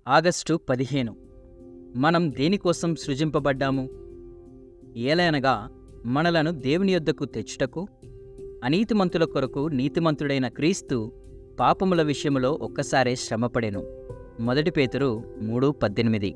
August పదిహేను మనం దేనికోసం సృజింపబడ్డాము ఏలయనగా మనలను దేవుని యొద్దకు తెచ్చుటకు అనీతిమంతుల కొరకు నీతిమంతుడైన క్రీస్తు పాపముల విషయములో ఒక్కసారే శ్రమపడెను మొదటి పేతురు మూడు పద్దెనిమిది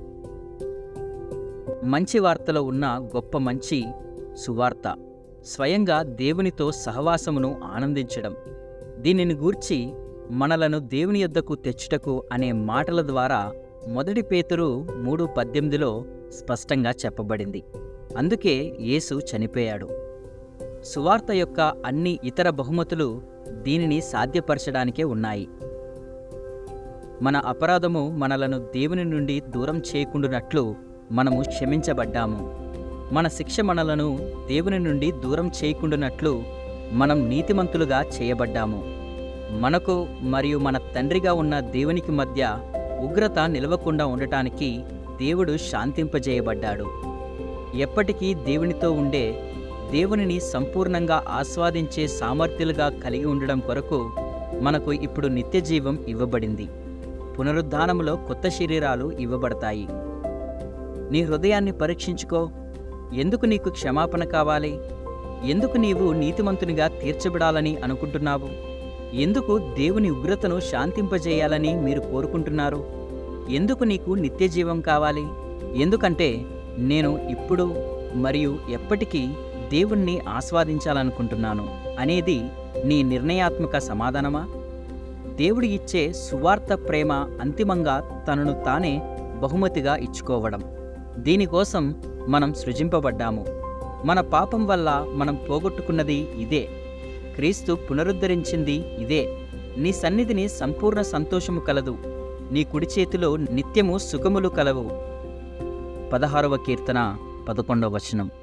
మంచి వార్తలో ఉన్న గొప్ప మంచి సువార్త స్వయంగా దేవునితో సహవాసమును ఆనందించడం దీనిని గూర్చి మనలను దేవుని యొద్దకు తెచ్చుటకు అనే మాటల ద్వారా మొదటి పేతురు మూడు పద్దెనిమిదిలో స్పష్టంగా చెప్పబడింది అందుకే యేసు చనిపోయాడు సువార్త యొక్క అన్ని ఇతర బహుమతులు దీనిని సాధ్యపరచడానికే ఉన్నాయి మన అపరాధము మనలను దేవుని నుండి దూరం చేయకుండునట్లు మనము క్షమించబడ్డాము మన శిక్ష మనలను దేవుని నుండి దూరం చేయకుండునట్లు మనం నీతిమంతులుగా చేయబడ్డాము మనకు మరియు మన తండ్రిగా ఉన్న దేవునికి మధ్య ఉగ్రత నిలవకుండా ఉండటానికి దేవుడు శాంతింపజేయబడ్డాడు ఎప్పటికీ దేవునితో ఉండే దేవునిని సంపూర్ణంగా ఆస్వాదించే సామర్థ్యులుగా కలిగి ఉండడం కొరకు మనకు ఇప్పుడు నిత్యజీవం ఇవ్వబడింది పునరుద్ధానములో కొత్త శరీరాలు ఇవ్వబడతాయి నీ హృదయాన్ని పరీక్షించుకో ఎందుకు నీకు క్షమాపణ కావాలి ఎందుకు నీవు నీతిమంతునిగా తీర్చబడాలని అనుకుంటున్నావు ఎందుకు దేవుని ఉగ్రతను శాంతింపజేయాలని మీరు కోరుకుంటున్నారు ఎందుకు నీకు నిత్యజీవం కావాలి ఎందుకంటే నేను ఇప్పుడు మరియు ఎప్పటికీ దేవుణ్ణి ఆస్వాదించాలనుకుంటున్నాను అనేది నీ నిర్ణయాత్మక సమాధానమా దేవుడు ఇచ్చే సువార్త ప్రేమ అంతిమంగా తనను తానే బహుమతిగా ఇచ్చుకోవడం దీనికోసం మనం సృజింపబడ్డాము మన పాపం వల్ల మనం పోగొట్టుకున్నది ఇదే క్రీస్తు పునరుద్ధరించింది ఇదే నీ సన్నిధిని సంపూర్ణ సంతోషము కలదు నీ కుడి చేతిలో నిత్యము సుఖములు కలవు పదహారవ కీర్తన పదకొండవ వచనం